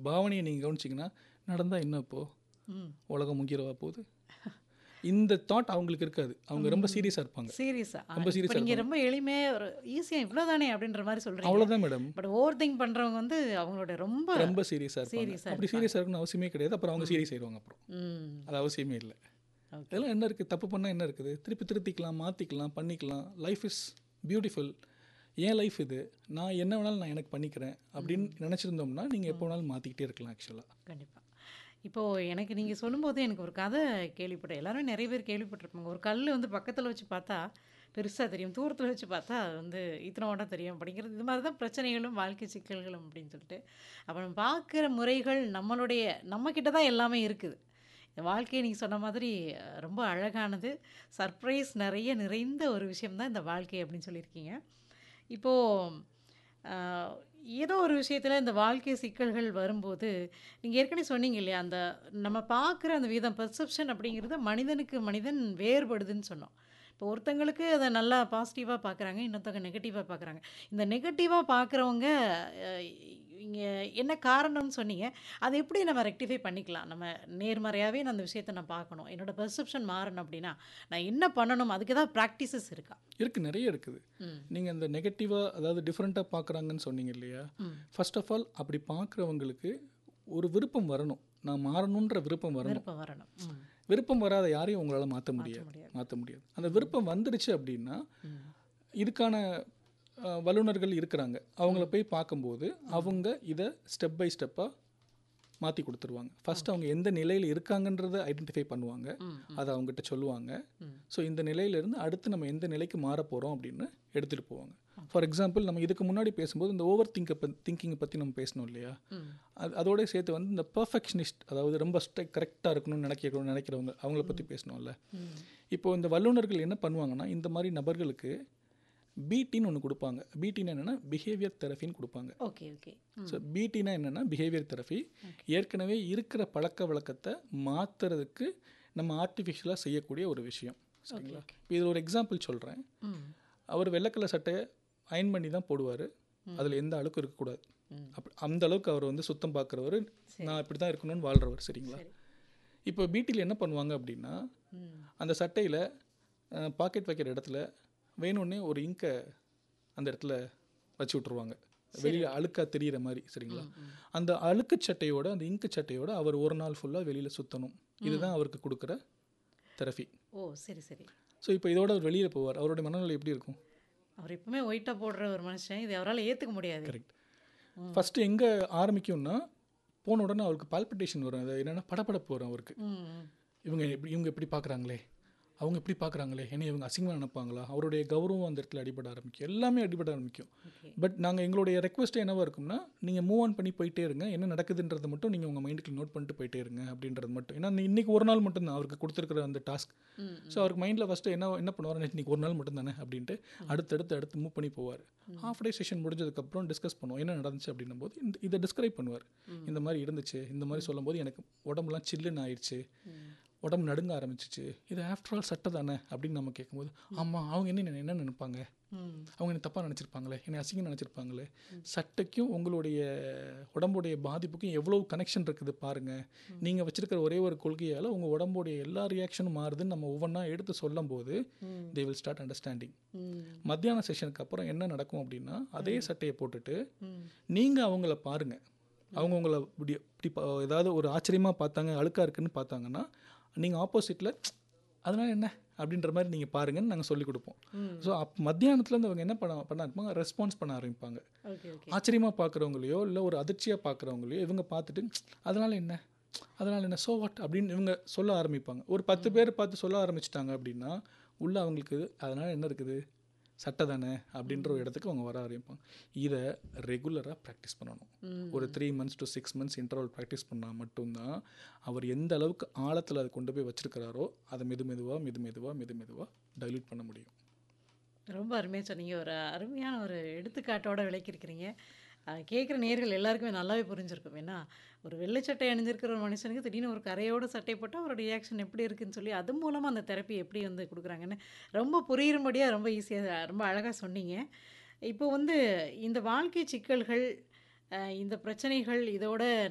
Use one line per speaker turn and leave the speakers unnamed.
பாவனையை நீங்கள் கவனிச்சிங்கன்னா நடந்தால் என்ன இப்போ
ம்
உலகம் முங்கிரவா போகுது இந்த தாட் அவங்களுக்கு இருக்காது அவங்க ரொம்ப சீரியஸாக இருப்பாங்க
சீரியஸா
ரொம்ப serious
இப்போ நீங்கள் ரொம்ப எளிமையாக ஒரு ஈஸியாக இவ்வளோதானே அப்படின்ற மாதிரி சொல்கிறீங்க
அவ்வளோதான் மேடம்
பட் ஓவர் திங்க் பண்ணுறவங்க வந்து அவங்களோட ரொம்ப
ரொம்ப சீரியஸாக இருப்பாங்க
Serious-ஆ
அப்படி சீரியஸாக இருக்கணும்னு அவசியமே கிடையாது அப்புறம் அவங்க சீரியஸ் ஆயிடுவாங்க அப்புறம்
ம்
அது அவசியமே இல்லை
Okay.
இதெல்லாம் என்ன இருக்குது தப்பு பண்ணால் என்ன இருக்குது திருப்பி திருத்திக்கலாம் மாற்றிக்கலாம் பண்ணிக்கலாம் லைஃப் இஸ் பியூட்டிஃபுல் ஏன் லைஃப் இது நான் என்ன வேணாலும் நான் எனக்கு பண்ணிக்கிறேன் அப்படின்னு நினச்சிருந்தோம்னா நீங்கள் எப்போ வேணாலும் மாற்றிக்கிட்டே இருக்கலாம் ஆக்சுவலாக
கண்டிப்பாக இப்போது எனக்கு நீங்கள் சொல்லும்போது எனக்கு ஒரு கதை கேள்விப்பட்டேன் எல்லாருமே நிறைய பேர் கேள்விப்பட்டிருப்பாங்க ஒரு கல் வந்து பக்கத்தில் வச்சு பார்த்தா பெருசாக தெரியும் தூரத்தில் வச்சு பார்த்தா அது வந்து இத்தனோட தெரியும் அப்படிங்கிறது இது மாதிரி தான் பிரச்சனைகளும் வாழ்க்கை சிக்கல்களும் அப்படின்னு சொல்லிட்டு அப்போ நம்ம பார்க்குற முறைகள் நம்மளுடைய நம்மக்கிட்ட தான் எல்லாமே இருக்குது இந்த வாழ்க்கையை நீங்கள் சொன்ன மாதிரி அஹ், ரொம்ப அழகானது சர்ப்ரைஸ் நிறைய நிறைந்த ஒரு விஷயம்தான் இந்த வாழ்க்கை அப்படின்னு சொல்லியிருக்கீங்க இப்போது ஆஹ், ஏதோ ஒரு விஷயத்தில் இந்த வாழ்க்கை சிக்கல்கள் வரும்போது நீங்கள் ஏற்கனவே சொன்னீங்க இல்லையா அந்த நம்ம பார்க்குற அந்த விதம் பெர்செப்ஷன் அப்படிங்கிறது மனிதனுக்கு மனிதன் வேறுபடுதுன்னு சொன்னோம் இப்போ ஒருத்தங்களுக்கு அதை நல்லா பாசிட்டிவாக பார்க்குறாங்க இன்னொருத்தவங்க நெகட்டிவாக பார்க்குறாங்க இந்த நெகட்டிவாக பார்க்குறவங்க இங்கே என்ன காரணம்னு சொன்னீங்க அதை எப்படி நம்ம ரெக்டிஃபை பண்ணிக்கலாம் நம்ம நேர்மறையாகவே நான் அந்த விஷயத்தை நான் பார்க்கணும் என்னோட பெர்செப்ஷன் மாறணும் அப்படின்னா நான் என்ன பண்ணணும் அதுக்கு ஏதாவது ப்ராக்டிசஸ் இருக்கா
இருக்குது நிறைய இருக்குது
ம்
நீங்கள் அந்த நெகட்டிவாக அதாவது டிஃப்ரெண்ட்டாக பார்க்குறாங்கன்னு சொன்னீங்க இல்லையா
ம்
ஃபர்ஸ்ட் ஆஃப் ஆல் அப்படி பார்க்குறவங்களுக்கு ஒரு விருப்பம் வரணும் நான் மாறணுன்ற விருப்பம் வரணும்
விருப்பம் வரணும் ம்
விருப்பம் வராத யாரையும் உங்களால் மாற்ற முடியாது
முடியாது.
மாற்ற முடியாது அந்த விருப்பம் வந்துருச்சு அப்படின்னா
ம்
இதுக்கான அஹ், வல்லுனர்கள் இருக்கிறாங்க அவங்கள போய் பார்க்கும்போது அவங்க இதை ஸ்டெப் பை ஸ்டெப்பாக மாற்றி கொடுத்துருவாங்க ஃபர்ஸ்ட் அவங்க எந்த நிலையில் இருக்காங்கன்றதை ஐடென்டிஃபை பண்ணுவாங்க
ம்
அதை அவங்ககிட்ட சொல்லுவாங்க
ம்.
ஸோ இந்த நிலையிலேருந்து அடுத்து நம்ம எந்த நிலைக்கு மாற போகிறோம் அப்படின்னு எடுத்துகிட்டு போவாங்க ஃபார் எக்ஸாம்பிள் நம்ம இதுக்கு முன்னாடி பேசும்போது இந்த ஓவர் திங்கை ப திங்கிங்கை பற்றி நம்ம பேசணும் இல்லையா
ம்
அது அதோட சேர்த்து வந்து இந்த பர்ஃபெக்ஷனிஸ்ட் அதாவது ரொம்ப ஸ்ட்ரை கரெக்டாக இருக்கணும்னு நினைக்கிறவங்க நினைக்கிறவங்க அவங்கள பற்றி பேசணும்ல
ம்
இப்போ இந்த வல்லுநர்கள் என்ன பண்ணுவாங்கன்னா இந்த மாதிரி நபர்களுக்கு பிடின்னு ஒன்று கொடுப்பாங்க பிடின்னு என்னென்னா பிஹேவியர் தெரபின்னு கொடுப்பாங்க
ஓகே ஓகே
ஸோ பிடினா என்னென்னா பிஹேவியர் தெரபி ஏற்கனவே இருக்கிற பழக்க வழக்கத்தை மாற்றுறதுக்கு நம்ம ஆர்டிஃபிஷியலாக செய்யக்கூடிய ஒரு விஷயம் சரிங்களா இப்போ இது ஒரு எக்ஸாம்பிள் சொல்கிறேன்
ம்
அவர் வெள்ளைக்கலர் சட்டையை அயன் பண்ணி தான் போடுவார் அதில் எந்த அழுக்கும் இருக்கக்கூடாது
ம்.
அப் அந்த அளவுக்கு அவர் வந்து சுத்தம் பார்க்குறவர் நான் இப்படி தான் இருக்கணும்னு வாழ்கிறவர் சரிங்களா
சரி.
இப்போ பிடியில் என்ன பண்ணுவாங்க அப்படின்னா
ம்
அந்த சட்டையில் பாக்கெட் வைக்கிற இடத்துல வேணும்னே ஒரு இங்கை அந்த இடத்துல வச்சு விட்ருவாங்க வெளியில் அழுக்கா தெரியிற மாதிரி சரிங்களா அந்த அழுக்கு சட்டையோட அந்த இங்கு சட்டையோட அவர் ஒரு நாள் ஃபுல்லாக வெளியில் சுற்றணும் இதுதான் அவருக்கு கொடுக்குற தெரபி
ஓ சரி சரி
ஸோ இப்போ இதோட அவர் வெளியில் போவார் அவருடைய மனநிலை எப்படி இருக்கும்
அவர் எப்பவுமே ஒயிட்டாக போடுற ஒரு மனுஷன் இது அவரால் ஏற்றுக்க முடியாது
கரெக்ட் ஃபஸ்ட்டு எங்கே ஆரம்பிக்கும்னா போன உடனே அவருக்கு பால்பிட்டேஷன் வரும் அது என்னென்னா படபடப்பு வரும் அவருக்கு
ம் ம்.
இவங்க எப்படி இவங்க எப்படி பார்க்குறாங்களே அவங்க எப்படி பார்க்குறாங்களே என்ன இவங்க அசிங்கமாக நினைப்பாங்களா அவருடைய கௌரவம் அந்த இடத்துல அடிபட ஆரம்பிக்கும் எல்லாமே அடிபட ஆரம்பிக்கும்
ஓகே
பட் நாங்கள் எங்களுடைய ரெக்வஸ்ட் என்னவா இருக்கும்னா நீங்கள் மூவ் ஆன் பண்ணி போயிட்டே இருங்க என்ன நடக்குதுன்றதை மட்டும் நீங்கள் உங்கள் மைண்டுக்கு நோட் பண்ணிட்டு போயிட்டே இருங்க அப்படின்றது மட்டும் ஏன்னா இந்த இன்னைக்கு ஒரு நாள் மட்டும் தான் அவருக்கு கொடுத்துருக்குற அந்த டாஸ்க்
ம்
ஸோ அவருக்கு மைண்டில் ஃபஸ்ட்டு என்ன என்ன பண்ணுவார் இன்னைக்கு ஒரு நாள் மட்டும் தானே அப்படின்ட்டு அடுத்தடுத்து அடுத்து மூவ் பண்ணி போவார் ஹாஃப் டே செஷன் முடிஞ்சதுக்கப்புறம் டிஸ்கஸ் பண்ணுவோம் என்ன நடந்துச்சு அப்படின்னும் போது இந்த இதை டிஸ்கிரைப் பண்ணுவார் இந்த மாதிரி இருந்துச்சு இந்த மாதிரி சொல்லும்போது எனக்கு உடம்புலாம் சில்லுன்னு ஆயிடுச்சு உடம்பு நடுங்க ஆரம்பிச்சிச்சு இது ஆஃப்டர் ஆல் சட்டை தானே அப்படின்னு நம்ம கேட்கும்போது ஆமாம் அவங்க என்ன நினை- என்ன நினைப்பாங்க
ம்
அவங்க என்ன தப்பாக நினச்சிருப்பாங்களே என்னை அசிங்கம் நினச்சிருப்பாங்களே சட்டைக்கும் உங்களுடைய உடம்புடைய பாதிப்புக்கும் எவ்வளோ கனெக்ஷன் இருக்குது பாருங்கள் நீங்கள் வச்சிருக்கிற ஒரே ஒரு கொள்கையால் உங்கள் உடம்புடைய எல்லா ரியாக்ஷனும் மாறுதுன்னு நம்ம ஒவ்வொன்றா எடுத்து சொல்லும்போது
ம்.
தே வில் ஸ்டார்ட் அண்டர்ஸ்டாண்டிங்
ம்
மத்தியான செஷனுக்கு அப்புறம் என்ன நடக்கும் அப்படின்னா அதே சட்டையை போட்டுட்டு
ம்
நீங்கள் அவங்கள பாருங்கள் அவங்க உங்களை இப்படி இப்படி பா- ஏதாவது ஒரு ஆச்சரியமாக பார்த்தாங்க அழுக்காக இருக்குன்னு பார்த்தாங்கன்னா நீங்கள் ஆப்போசிட்டில் அதனால என்ன அப்படின்ற மாதிரி நீங்கள் பாருங்கன்னு நாங்கள் சொல்லிக் கொடுப்போம்
ம்.
ஸோ அப் மத்தியானத்துலேருந்து அவங்க என்ன பண்ண பண்ண ஆரம்பிப்பாங்க ரெஸ்பான்ஸ் பண்ண ஆரம்பிப்பாங்க
ஓகே ஓகே
ஆச்சரியமாக பார்க்குறவங்களையோ இல்லை ஒரு அதிர்ச்சியாக பார்க்குறவங்களையோ இவங்க பார்த்துட்டு அதனால் என்ன அதனால் என்ன சோ வாட் அப்படின்னு இவங்க சொல்ல ஆரம்பிப்பாங்க ஒரு பத்து பேர் பார்த்து சொல்ல ஆரம்பிச்சிட்டாங்க அப்படின்னா உள்ள அவங்களுக்கு அதனால் என்ன இருக்குது சட்டை தானே அப்படின்ற ஒரு இடத்துக்கு அவங்க வர ஆரம்பிப்பாங்க இதை ரெகுலராக ப்ராக்டிஸ் பண்ணணும்
ம்.
ஒரு three months to six months interval practice பண்ணால் மட்டும்தான் அவர் எந்த அளவுக்கு ஆழத்தில் அதை கொண்டு போய் வச்சிருக்கிறாரோ அதை மெது மெதுவாக மெது மெதுவாக மெது மெதுவாக டைல்யூட் பண்ண முடியும்
ரொம்ப அருமையாக சொன்னீங்க ஒரு அருமையான ஒரு எடுத்துக்காட்டோட விளக்கியிருக்கிறீங்க கேட்குற நேர்கள் எல்லாருக்குமே நல்லாவே புரிஞ்சிருக்கும் ஏன்னா ஒரு வெள்ளை சட்டை அணிஞ்சிருக்கிற ஒரு மனுஷனுக்கு திடீர்னு ஒரு கரையோட சட்டை போட்டால் அவரோட ரியாக்ஷன் எப்படி இருக்குன்னு சொல்லி அது மூலமாக அந்த தெரப்பி எப்படி வந்து கொடுக்குறாங்கன்னு ரொம்ப புரியும்படியாக ரொம்ப ஈஸியாக ரொம்ப அழகாக சொன்னீங்க இப்போ வந்து இந்த வாழ்க்கை சிக்கல்கள் அஹ், இந்த பிரச்சனைகள் இதோட